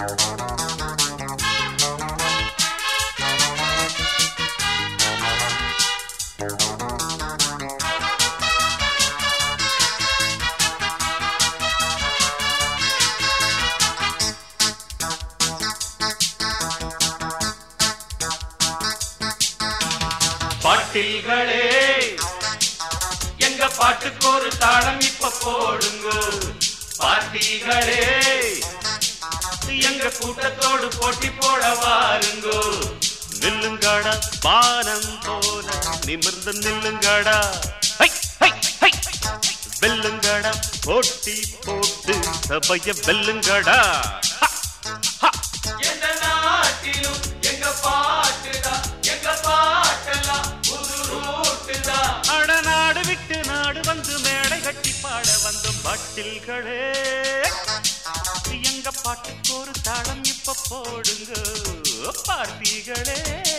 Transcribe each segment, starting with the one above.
பாட்டில்களே எங்க பாட்டுக்கு ஒரு தாளம் இப்ப போடுங்க பாட்டிகளே எங்க கூட்டத்தோடு போட்டி போட வாருங்கோ நில்லுங்கடா பானம் போல நிமிர்ந்து நில்லுங்கடா ஹை, ஹை, ஹை. வெல்லுங்கடா போட்டி போட்டு சபைய வெல்லுங்கடா ஹ, ஹ. எந்த நாட்டிலும் எங்க பாட்டுதான் எங்க பாட்டெல்லாம் புது ரூட்டுதான் அட நாடு விட்டு நாடு வந்து மேடை கட்டி பாட வந்த பாட்டில்களே எங்க பாட்டுக்கு ஒரு தாளம் இப்ப போடுங்க பார்ட்டிகளே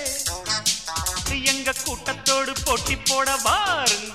எங்க கூட்டத்தோடு போட்டி போட பாருங்க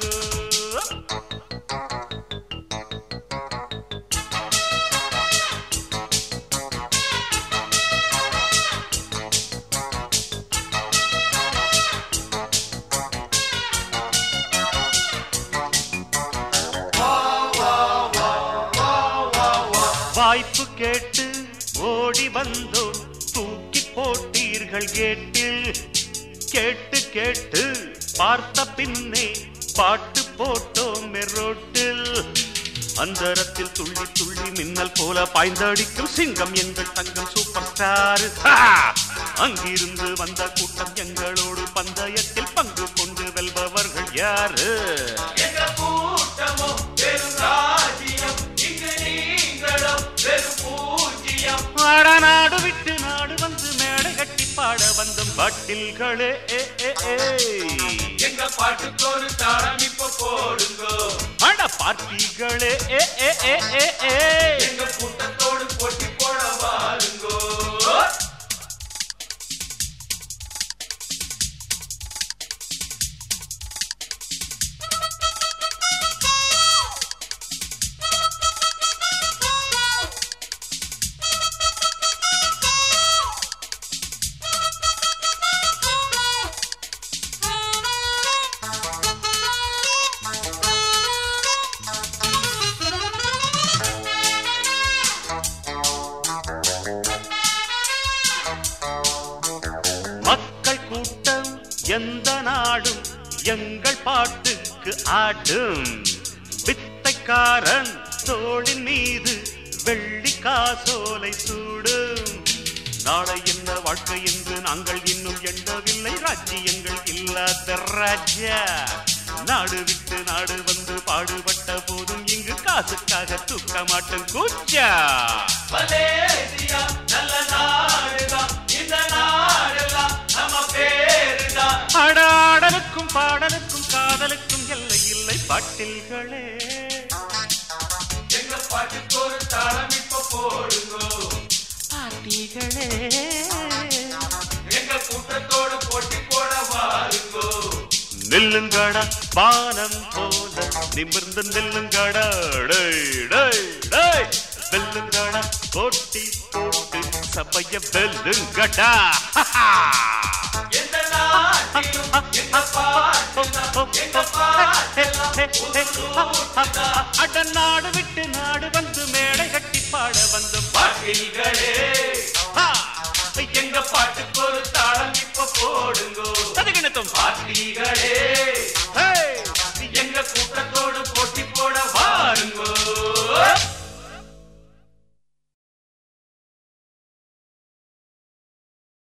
வாய்ப்பு கேட்டு ஓடி வந்தோம் தூக்கி போட்டீர்கள் கேட்டில் கேட்டு கேட்டு பார்த்த பின்னே பாட்டு போட்டோம் ரோட்டில் அந்தரத்தில் துள்ளி துள்ளி மின்னல் போல பாய்ந்தடிக்கும் சிங்கம் எங்கள் தங்கம் சூப்பர் ஸ்டார் அங்கிருந்து வந்த கூட்டம் எங்களோடு பந்தயத்தில் பங்கு கொண்டு வெல்பவர்கள் யாரு எங்க கூட்டமோ வெறும் ராஜ்யம் இங்கு நீங்களோ வெறும் பூஜ்யம் ஆட நாடு விட்டு நாடு வந்து மேடை கட்டி பாட வந்த பாட்டில்களே ஏ, ஏ, ஏ. எங்க பாட்டுக்கு ஒரு தாளம் இப்ப போடுங்கோ அட பார்ட்டிகளே ஏ, ஏ, ஏ, ஏ, ஏ. எங்க கூட்டத்தோடு போட்டி போட வாருங்கோ மக்கள் கூட்டம் எந்த நாடும் எங்கள் பாட்டுக்கு ஆடும் வித்தைக்காரன் தோளின் மீது வெள்ளி காசோலை சூடும் நாளை என்ன வாழ்க்கை என்று நாங்கள் இன்னும் எண்ணவில்லை ராஜ்யங்கள் இல்லாத ராஜா நாடு விட்டு நாடு வந்து பாடுபட்ட போதும் இங்கு காசுக்காக தூக்க மாட்டோம் கூச்சா மலேசியா நல்ல நாடுதான் இந்த நாடெல்லாம் நம்ம பேருதான் அடாடலுக்கும் பாடலுக்கும் காதலுக்கும் எல்லை இல்லை பாட்டில்களே எங்க பாட்டுக்கு ஒரு தாளம் இப்ப போடுங்கோ பாட்டிகளே எங்க கூட்டத்தோடு போட்டி போட வாருங்கோ நில்லுங்கடா பானம் போல நிமிர்ந்து நில்லுங்கடா டேய், டேய், டேய். வெல்லுங்கடா போட்டி போட்டு சபைய வெல்லுங்கடா எந்த நாட்டிலும் எங்க பாட்டுதான் எங்க பாட்டெல்லாம் புது ரூட்டுதான் அட நாடு விட்டு நாடு வந்து மேடை கட்டி பாட வந்து பாட்டில்களே எங்க பாட்டுக்கு ஒரு தாளம் இப்ப போடுங்கோ ததுகிணத்தும் பாட்டிகளே